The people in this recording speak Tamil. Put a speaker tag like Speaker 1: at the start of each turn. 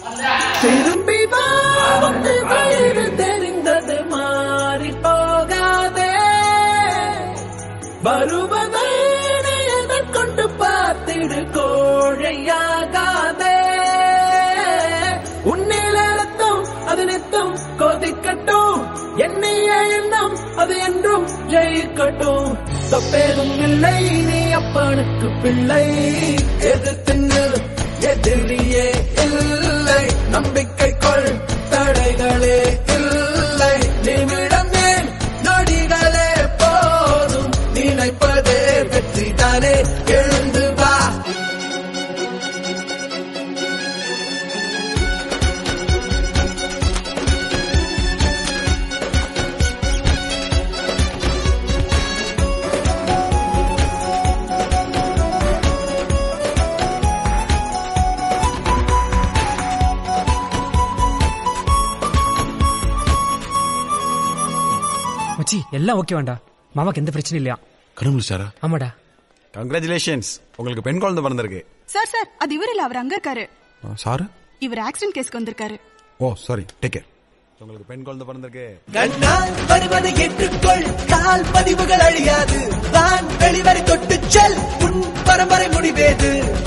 Speaker 1: திரும்பி வா வந்து வயிறு தெரிந்தது மாறி போகாதே வருவதை நீ எதிர்கொண்டு பார்த்திடு கோழையாகாதே உன்னில் அர்த்தம் அது நித்தம் கொதிக்கட்டும் எண்ணிய எண்ணம் அது என்றும் ஜெயிக்கட்டும் தப்பேதும் இல்லை நீ அப்பனுக்கு பிள்ளை எதிர்த்து நில், எதிரியே இல்லை நம்பிக்கை கொள் தடைகளே இல்லை நிமிடம் ஏன் நொடிகளே போதும் நினைப்பதே வெற்றிதானே எழுந்து வா
Speaker 2: மச்சி எல்லாம் ஓகே வேண்டா மாமாக்கு எந்த பிரச்சனையும் இல்லையா
Speaker 3: கண்டுபிடிச்சாரா
Speaker 2: ஆமாடா
Speaker 3: கங்க்ராச்சுலேஷன்ஸ் உங்களுக்கு பெண் குழந்தை பிறந்திருக்கு
Speaker 4: சார் சார் அது இவர் இல்ல அவர் அங்க இருக்காரு
Speaker 3: சாரு
Speaker 4: இவர் ஆக்சிடென்ட் கேஸ்க்கு வந்திருக்காரு
Speaker 3: ஓ சாரி டேக் கேர் உங்களுக்கு பெண் குழந்தை பிறந்திருக்கு
Speaker 1: கண்ணால் வருவதை ஏற்றுக்கொள் கால் பதிவுகள் அழியாது தான் வெளிவரை தொட்டு செல் உன் பரம்பரை முடிவேது